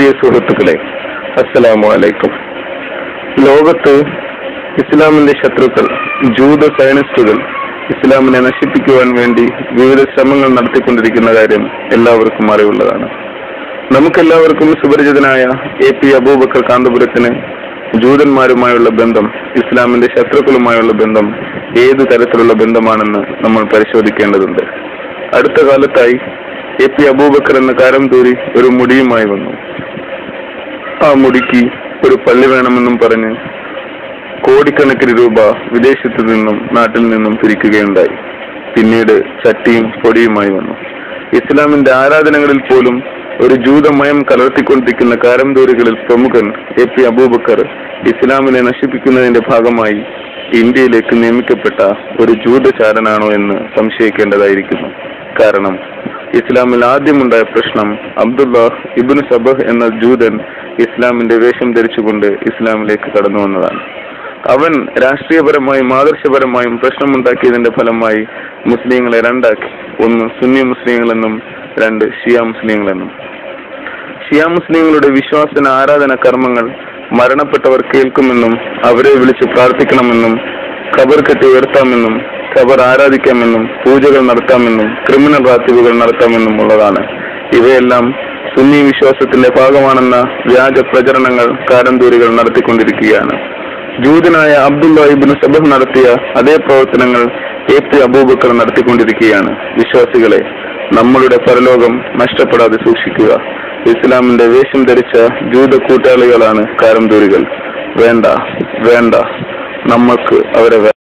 പ്രിയ സുഹൃത്തുക്കളെ അസ്സലാമു അലൈക്കും ലോകത്ത് ഇസ്ലാമിന്റെ ശത്രുക്കൾ ജൂത സയനിസ്റ്റുകൾ ഇസ്ലാമിനെ നശിപ്പിക്കുവാൻ വേണ്ടി വിവിധ ശ്രമങ്ങൾ നടത്തിക്കൊണ്ടിരിക്കുന്ന കാര്യം എല്ലാവർക്കും അറിവുള്ളതാണ് നമുക്കെല്ലാവർക്കും സുപരിചിതനായ എ പി അബൂബക്കർ കാന്തപുരത്തിന് ജൂതന്മാരുമായുള്ള ബന്ധം ഇസ്ലാമിന്റെ ശത്രുക്കളുമായുള്ള ബന്ധം ഏതു തരത്തിലുള്ള ബന്ധമാണെന്ന് നമ്മൾ പരിശോധിക്കേണ്ടതുണ്ട് അടുത്ത കാലത്തായി എ പി അബൂബക്കർ എന്ന കാരം തൂരി ഒരു മുടിയുമായി വന്നു ആ മുടിക്ക് ഒരു പള്ളി വേണമെന്നും പറഞ്ഞ് കോടിക്കണക്കിന് രൂപ വിദേശത്തു നിന്നും നാട്ടിൽ നിന്നും പിരിക്കുകയുണ്ടായി പിന്നീട് ചട്ടിയും പൊടിയുമായി വന്നു ഇസ്ലാമിന്റെ ആരാധനകളിൽ പോലും ഒരു ജൂതമയം കലർത്തിക്കൊണ്ടിരിക്കുന്ന കാരംതൂരികളിൽ പ്രമുഖൻ എ പി അബൂബക്കർ ഇസ്ലാമിനെ നശിപ്പിക്കുന്നതിന്റെ ഭാഗമായി ഇന്ത്യയിലേക്ക് നിയമിക്കപ്പെട്ട ഒരു ജൂതചാരനാണോ എന്ന് സംശയിക്കേണ്ടതായിരിക്കുന്നു കാരണം ഇസ്ലാമിൽ ആദ്യമുണ്ടായ പ്രശ്നം അബ്ദുള്ള ഇബ്നു സബഹ് എന്ന ജൂതൻ ഇസ്ലാമിന്റെ വേഷം ധരിച്ചുകൊണ്ട് ഇസ്ലാമിലേക്ക് കടന്നു വന്നതാണ് അവൻ രാഷ്ട്രീയപരമായും ആദർശപരമായും പ്രശ്നമുണ്ടാക്കിയതിന്റെ ഫലമായി മുസ്ലിങ്ങളെ രണ്ടാക്കി ഒന്ന് സുന്നി മുസ്ലിങ്ങളെന്നും രണ്ട് ഷിയ മുസ്ലിങ്ങളെന്നും ഷിയ മുസ്ലിങ്ങളുടെ വിശ്വാസന ആരാധന കർമ്മങ്ങൾ മരണപ്പെട്ടവർ കേൾക്കുമെന്നും അവരെ വിളിച്ച് പ്രാർത്ഥിക്കണമെന്നും ഖബർ കെട്ടി ഉയർത്താമെന്നും ഖബർ ആരാധിക്കാമെന്നും പൂജകൾ നടത്താമെന്നും ക്രിമിനൽ റാത്തിബുകൾ നടത്താമെന്നും ഉള്ളതാണ് ഇവയെല്ലാം സുന്നി വിശ്വാസത്തിന്റെ ഭാഗമാണെന്ന വ്യാജ പ്രചരണങ്ങൾ കാരന്തൂരികൾ നടത്തിക്കൊണ്ടിരിക്കുകയാണ് ജൂതനായ അബ്ദുള്ള ഇബിന് സബഹ് നടത്തിയ അതേ പ്രവർത്തനങ്ങൾ എ പി അബൂബക്കർ നടത്തിക്കൊണ്ടിരിക്കുകയാണ് വിശ്വാസികളെ നമ്മളുടെ പരലോകം നഷ്ടപ്പെടാതെ സൂക്ഷിക്കുക ഇസ്ലാമിന്റെ വേഷം ധരിച്ച ജൂത കൂട്ടാളികളാണ് കാരംതൂരികൾ വേണ്ട വേണ്ട നമ്മൾക്ക് അവരെ വേണ്ട